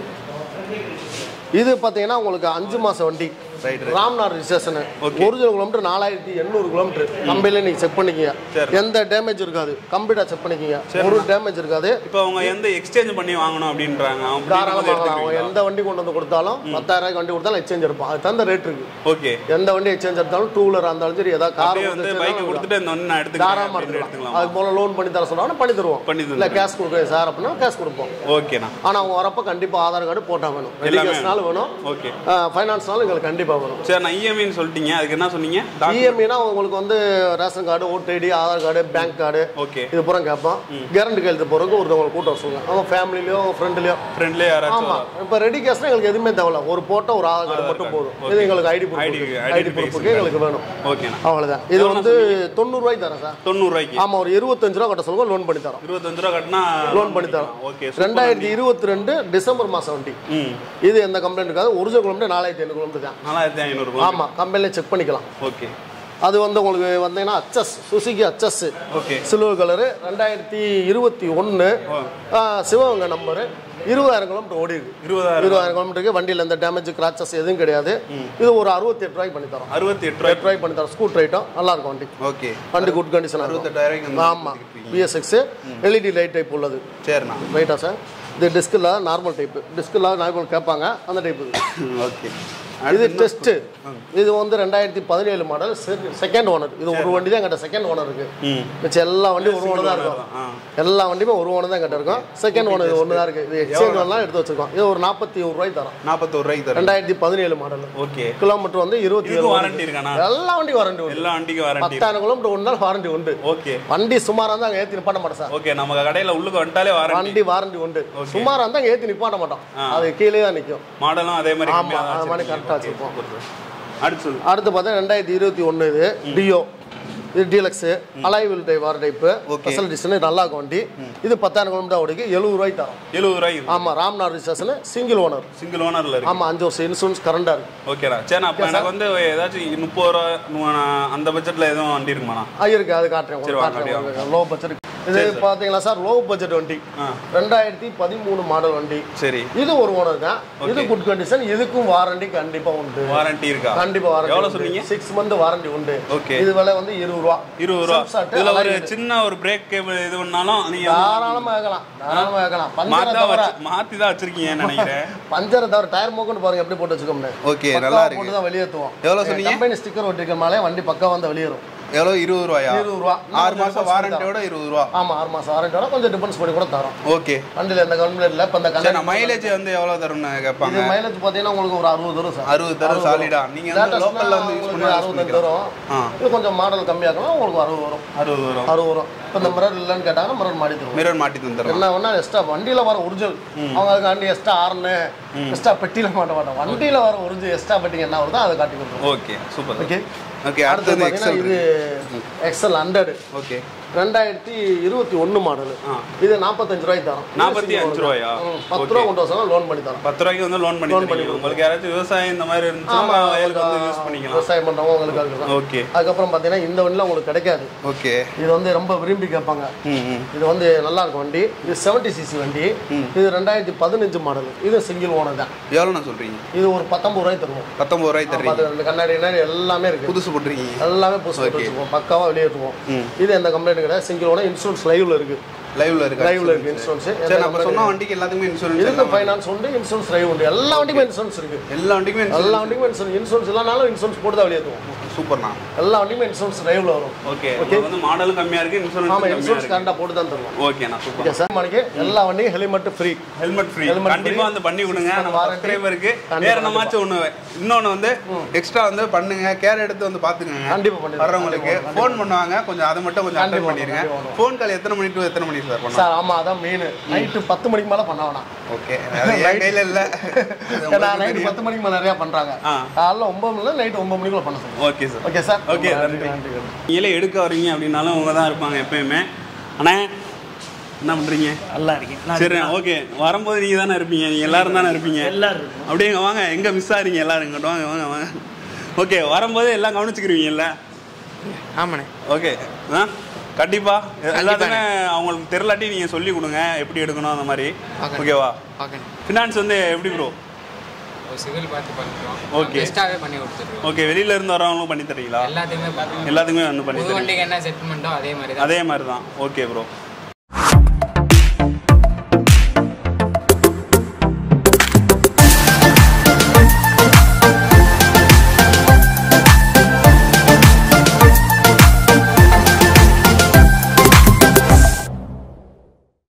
இது பார்த்தீங்கன்னா உங்களுக்கு அஞ்சு மாசம் வண்டி right Ramnad registration Okay. Original kilometre நாலாயிரத்தி எண்ணூறு கிலோமீட்டர் கம்பெனில நீங்க செக் பண்ணிக்கங்க சரி. எந்த டேமேஜ் இருக்காது கம்ப்ளீட்டா செக் பண்ணிக்கங்க ஒரு டேமேஜ் இருக்காது இப்போ அவங்க எந்த எக்ஸ்சேஞ்ச் பண்ணி வாங்கணும் அப்படின்றாங்க தாராளமாக வாங்கலாம் அவங்க எந்த வண்டி கொண்டு வந்து கொடுத்தாலும் பத்தாயிரம் ரூபாய்க்கு வண்டி கொடுத்தாலும் எக்ஸ்சேஞ்ச் இருப்பான் அது தகுந்த ரேட் இருக்கு ஓகே எந்த வண்டி எக்ஸ்சேஞ்ச் எடுத்தாலும் டூ வீலர் இருந்தாலும் சரி ஏதாவது கார் அப்படியே வந்து பைக் கொடுத்துட்டு இந்த ஒன்று நான் எடுத்துக்கிறேன் தாராளமாக அப்படின்னு எடுத்துக்கலாம் எடுத்துக்கலாம் அது போல லோன் பண்ணி தர சொன்னாலும் பண்ணி தருவோம் பண்ணி இல்லை கேஷ் கொடுக்குறேன் சார் அப்படின்னா கேஷ் கொடுப்போம் ஓகேண்ணா ஆனால் அவங்க வரப்ப கண்டிப்பாக ஆதார் கார்டு போட்டால் வேணும் ரெடி எல்லாமே கேஷ்னாலும் வேணும் ஓகே ஃபைனான்ஸ்னாலும் எங்களுக்கு கண்டிப்பாக வரும் சரி நான் இஎம்ஐன்னு சொல்லிட்டீங்க அதுக்கு என்ன சொன்னீங்க இஎம்ஐனா உங்களுக்கு வந்து ரேஷன் கார்டு ஓட்டு ID Aadhaar card bank card okay இது பூரா கேட்போம் கேரண்டி கையெழுத்து போகிறதுக்கு ஒருத்தவங்களை கூட்ட சொல்லுங்க அவங்க ஃபேமிலிலையோ அவங்க ஃப்ரெண்ட்லையோ ஃப்ரெண்ட்லேயே யாராச்சும் ஆமா இப்போ ரெடி கேஷ்னா எங்களுக்கு எதுவுமே தேவையில்ல ஒரு போட்டோ ஒரு ஆதார் கார்டு மட்டும் போதும் இது எங்களுக்கு ஐடி ID ப்ரூஃப் ஐடி ப்ரூஃபுக்கு எங்களுக்கு வேணும் ஓகேண்ணா அவ்வளோதான் இது வந்து தொண்ணூறுரூவாய்க்கு தரேன் சார் தொண்ணூறுரூவாய்க்கு ஆமா ஒரு இருபத்தஞ்சு ரூபா கட்ட சொல்லுங்க லோன் பண்ணி தரோம் இருபத்தஞ்சு ரூபா கட்டினா லோன் பண்ணி தரோம் ஓகே ரெண்டாயிரத்தி இருபத்தி ரெண்டு டிசம்பர் மாசம் வண்டி ம் இது எந்த கம்ப்ளைண்ட் இருக்காது ஒரிஜினல் கிலோமீட்டர் நாலாயிரத்தி ஐநூறு கிலோமீட்டர் தான் நாலாயிரத்தி ஐநூறுரூவா ஆமா கம்பெனிலே செக் பண்ணிக்கலாம் ஓகே அது வந்து உங்களுக்கு வந்தீங்கன்னா Access Suzuki Access okay silver colour ரெண்டாயிரத்தி இருபத்தி ஒன்று சிவகங்கை நம்பரு இருபதாயிரம் கிலோமீட்டர் ஓடி இருக்கு இருபதாயிரம் இருபதாயிரம் கிலோமீட்டருக்கு வண்டியில் எந்த டேமேஜ் கிராச்சஸ் எதுவும் கிடையாது இது ஒரு அறுபத்தி எட்டு ரூபாய்க்கு பண்ணி தரோம் அறுபத்தி எட்டு ரூபாய் எட்டு ரூபாய்க்கு பண்ணி தரோம் ஸ்கூட் ரைட்டும் நல்லா இருக்கும் வண்டி ஓகே வண்டி குட் கண்டிஷன் அறுபத்தெட்டாயிரம் ஆமாம் BS X LED light type உள்ளது சரிண்ணா ரைட்டா சார் இது டிஸ்கில் நார்மல் டைப்பு டிஸ்கில் நார்மல் கேட்பாங்க அந்த டைப் இது ஓகே இது டெஸ்ட் இது வந்து ரெண்டாயிரத்தி பதினேழு மாடல் செகண்ட் ஓனர் இது ஒரு வண்டி தான் கிட்ட செகண்ட் ஓனர் இருக்கு ம் மிச்சம் எல்லா வண்டியும் ஒரு ஓனர் தான் இருக்கும் ஆ எல்லா வண்டியுமே ஒரு ஓனர் தான் கிட்ட இருக்கும் செகண்ட் ஓனர் இது ஒன்று தான் இருக்கு இது எக்ஸ்சேஞ்ச் எல்லாம் எடுத்து வச்சிருக்கோம் இது ஒரு நாற்பத்தி ஒரு ரூபாய்க்கு தரோம் நாற்பத்தோரு ரூபாய்க்கு தரேன் ரெண்டாயிரத்தி பதினேழு மாடல் ஓகே கிலோமீட்டர் வந்து இருபத்தி ஏழு இதுக்கு வாரண்டி இருக்காண்ணா எல்லா வண்டியும் வாரண்டி உண்டு எல்லா வண்டிக்கும் வாரண்டி பத்தாயிரம் கிலோமீட்டர் ஒன்று நாள் வாரண்டி உண்டு ஓகே வண்டி சுமாராக இருந்தால் ஏற்றி நிப்பாட்ட மாட்டோம் சார் ஓகே நம்ம கடையில உள்ளுக்கு வந்துட்டாலே வாரண்டி வண்டி வாரண்டி உண்டு சுமாராக இருந்தால் ஏற்றி நிப்பாட்ட மாட்டோம் அது கீழே தான் நிற்கும் மாடலும் அதே மாதிரி ஆமா கம்மியா தான் அது மாதிரி வச்சிருக்கீங்க. கரெக்டாக வச்சுருப்போம் அடுத்து சொல்லு. அடுத்து பார்த்தா ரெண்டாயிரத்தி இருபத்தி ஒன்று இது டியோ இது டீலக்ஸு அலாய்வில் டைப் வார டைப்பு ஃபெசிலிட்டிஸ்னு நல்லா இருக்கும் வண்டி இது பத்தாயிரம் கிலோமீட்டர் ஓடிக்கு எழுபது ரூபாய்க்கு தரோம் எழுபது ரூபாய்க்கு ஆமாம் Ramnad registration single owner single ஓனர்ல இருக்கு ஆமாம் அஞ்சு வருஷம் இன்சூரன்ஸ் கரண்டாக இருக்கு ஓகேடா சரி அப்ப எனக்கு வந்து ஏதாச்சும் முப்பது ரூபா நூ- அந்த பட்ஜெட்ல எதுவும் வண்டி இருக்குமாண்ணா ஆ இருக்கு அது காட்டுறேன் சரி, உங்களுக்கு வாங்க, காட்டுறேன் லோ பட்ஜெட் இது பார்த்தீங்களா சார் லோ பட்ஜெட் வண்டி ஆ. ரெண்டாயிரத்தி பதிமூணு மாடல் வண்டி சரி இது ஒரு ஓனர் தான் இது குட் கண்டிஷன் இதுக்கும் வாரண்டி கண்டிப்பாக உண்டு வாரண்டி இருக்கா கண்டிப்பா வாரண்டி எவ்வளவு சொன்னீங்க சிக்ஸ் மந்த் வாரண்டி உண்டு ஓகே இது விலை வந்து இருபது ரூபா இருபது ரூபா Self start, இதுல ஒரு அலாய் சின்ன ஒரு பிரேக் கேபிள் இது பண்ணாலும் நீங்க தாராளமா வைக்கலாம் தாராளமா வைக்கலாம் பஞ்சரை மாத்தி தவிர வச்சு மாத்தி தான் வச்சிருக்கீங்கன்னு நினைக்கிறேன் பஞ்சரை தவிர டயர் மூக்கன்னு பாருங்க எப்படி போட்டு வச்சுக்கோம்னு ஓகே பக்காவா போட்டு தான் வெளியேற்றுவோம் எவ்வளவு சொன்னீங்க? கம்பெனி ஸ்டிக்கர் ஒட்டிருக்கனாலே வண்டி பக்கா வந்து வெளியேறும் எவ்வளவு இருபது ரூபாயா இருபது ரூபா ஆறு மாசம் வாரண்டியோட இருபது ரூபா ஆமா ஆறு மாசம் வாரண்டியோட கொஞ்சம் டிஃபரன்ஸ் பண்ணி கூட தரோம் ஓகே வண்டியில் எந்த கம்ப்ளைண்ட் இல்லை இப்போ இந்த சரி கல்யாணம் மைலேஜ் வந்து எவ்வளவு தரும்னு கேட்பாங்க இது மைலேஜ் பார்த்தீங்கன்னா உங்களுக்கு ஒரு அறுபது வரும் சார் அறுபது தரும் சாலிடா நீங்க வந்து லோக்கல்ல வந்து யூஸ் பண்ணி அறுபத்தஞ்சு வரும் ஆ இது கொஞ்சம் மாடல் கம்மியாக்கணும் உங்களுக்கு அறுபது வரும் அறுபது வரும் அறுபது வரும் இப்போ இந்த மிரர் இல்லைன்னு கேட்டாங்கன்னா மிரர் மாடி தருவோம் மிரர் மாட்டி தந்துடுறோம் என்ன வேணா எக்ஸ்ட்ரா வண்டியில வர ஒரிஜினல் அவங்க அதுக்கு வண்டி எக்ஸ்ட்ரா ஆர்னு எக்ஸ்ட்ரா பெட்டியில மாட்ட மாட்டோம் வண்டியில வர ஒரிஜினல் எக்ஸ்ட்ரா பெட்டிங்க என்ன வருதோ அதை காட்டி கொடுத்துருவோம் ஓகே சூப்பர் ஓகே ஓகே அடுத்து அடுத்தது பார்த்தீங்கன்னா எக்ஸல் இது எக்ஸல் ஹண்ட்ரட் ஓகே ரெண்டாயிரத்தி இருபத்தி ஒன்று மாடல் ஆ. இது நாற்பத்தஞ்சு ரூபாய்க்கு தரோம் நாற்பத்தி அஞ்சு ரூபாயா ம், பத்து ரூபா கொண்டு வசங்க லோன் பண்ணி தரோம் பத்து ரூபாய்க்கு வந்து லோன் பண்ணி தரீங்க உங்களுக்கு யாராச்சும் விவசாயம் இந்த மாதிரி இருந்துச்சுன்னா வயலுக்கு வந்து யூஸ் பண்ணிக்கலாம் விவசாயம் பண்ணுறவங்க உங்களுக்கு அதுக்கு ஓகே அதுக்கப்புறம் பார்த்தீங்கன்னா இந்த வண்டியில் உங்களுக்கு கிடைக்காது ஓகே இது வந்து ரொம்ப விரும்பி கேட்பாங்க ம் ம் இது வந்து நல்லா இருக்கும் வண்டி இது செவன்டி சிசி வண்டி இது ரெண்டாயிரத்தி பதினஞ்சு மாடல் இது சிங்கிள் ஓனர் தான் எவ்வளோண்ணா சொல்கிறீங்க இது ஒரு பத்தொம்பது ரூபாய் தருவோம் பத்தொம்பது ரூபாய்க்கு தர்றீங்க பார்த்து இந்த கண்ணாடி கிண்ணாடி எல்லாமே இருக்கு புதுசு போட்டிருக்கீங்க எல்லாமே புதுசு போட்டு வச்சுருக்கோம் பக்காவாக வெளியேற்றுவோம் இது எந்த கம்ப்ளைண்ட் கிடையாது சிங்கிள் ஓனர் இன்சூரன்ஸ் லைவ்ல இருக்கு லைவ்ல இருக்கா லைவ்ல இருக்கு இன்சூரன்ஸ் சரி நம்ம சொன்ன வண்டிக்கு எல்லாத்துக்குமே இன்சூரன்ஸ் இதுக்கு ஃபைனான்ஸ் உண்டு இன்சூரன்ஸ் லைவ் உண்டு எல்லா வண்டிக்குமே இன்சூரன்ஸ் இருக்கு எல்லா வண்டிக்குமே எல்லா வண்டிக்குமே இன்சூரன்ஸ் இன்சூரன்ஸ் இல்லைனாலும் இன்சூரன்ஸ் போட்டு தான் வெளியேற்றுவோம் சூப்பர்ண்ணா எல்லா வண்டியுமே இன்சூரன்ஸ் லைவ்ல வரும் ஓகே உங்களுக்கு வந்து மாடலும் கம்மியா இருக்கு இன்சூரன்ஸ் ஆமா கம்மியா இன்சூரன்ஸ் இருக்கு கரெக்டாக போட்டு தான் தருவோம் ஓகேண்ணா சூப்பர் ஓகே சார் மணிக்கு எல்லா வண்டியும் helmet free helmet free Helmet கண்டிப்பா வந்து பண்ணி கொடுங்க நம்ம warranty. சப்ஸ்கிரைபருக்கு கண்டிப்பா, வேற என்னமாச்சும் ஒண்ணு இன்னொன்னு வந்து எக்ஸ்ட்ரா வந்து பண்ணுங்க கேர் எடுத்து வந்து பாத்துக்கோங்க கண்டிப்பா பண்ணிடுறோம். வர்றவங்களுக்கு ஃபோன் பண்ணுவாங்க கொஞ்சம் அதை மட்டும் கொஞ்சம் அட்டன் கண்டிப்பா, பண்ணிருங்க கண்டிப்பா. ஃபோன் கால் எத்தனை மணி டு எத்தனை மணி சார் பண்ணலாம் சார் ஆமா அதான் மெயின் நைட்டு பத்து மணிக்கு மேல பண்ண வேணாம் ஓகே அது என் கையில இல்ல அது ஏன்னா உங்களுக்கு நைட்டு தெரியும். பத்து மணிக்கு மேல நிறைய பண்றாங்க ஆ. காலைல ஒன்பது மணில நைட்டு ஒன்பது மணிக்குள்ள பண்ண சொல்லுங்க okay sir okay sir okay நன்றி நன்றி நீங்களே எடுக்க வரீங்க அப்படின்னாலும் அவங்க தான் இருப்பாங்க எப்பயுமே அண்ணே என்ன பண்றீங்க நல்லா இருக்கேன் நான் சரி ஓகே வரும்போது நீங்க தானே இருப்பீங்க நீங்க எல்லாரும் தானே இருப்பீங்க எல்லாரும் இருக்கோம். அப்படியே இங்க வாங்க எங்க மிஸ் ஆறீங்க எல்லாரும் இங்கிட்ட வாங்க வாங்க வாங்க ஓகே வரும்போது எல்லாம் கவனிச்சுக்கிருவீங்கல்ல ஆமாண்ணே ஓகே ஆ கண்டிப்பா எல்லாத்துக்குமே அவங்களுக்கு தெரிலாட்டி நீங்க சொல்லி கொடுங்க எப்படி எடுக்கணும் அந்த மாதிரி Okay. ஓகேவா பார்க்கணும் ஃபினான்ஸ் வந்து எப்படி ப்ரோ ஒரு சிவில் பார்த்து பண்ணிக்கிறோம் Okay. பெஸ்ட்டாகவே பண்ணி கொடுத்துருவோம் ஓகே வெளியில இருந்து வரவங்களும் பண்ணி தரீங்களா எல்லாத்தையுமே பார்த்து எல்லாத்துக்குமே வந்து பண்ணி புது தரீங்க வண்டிக்கு என்ன செட்மெண்ட்டோ அதே மாதிரி தான் அதே மாதிரி தான் ஓகே ப்ரோ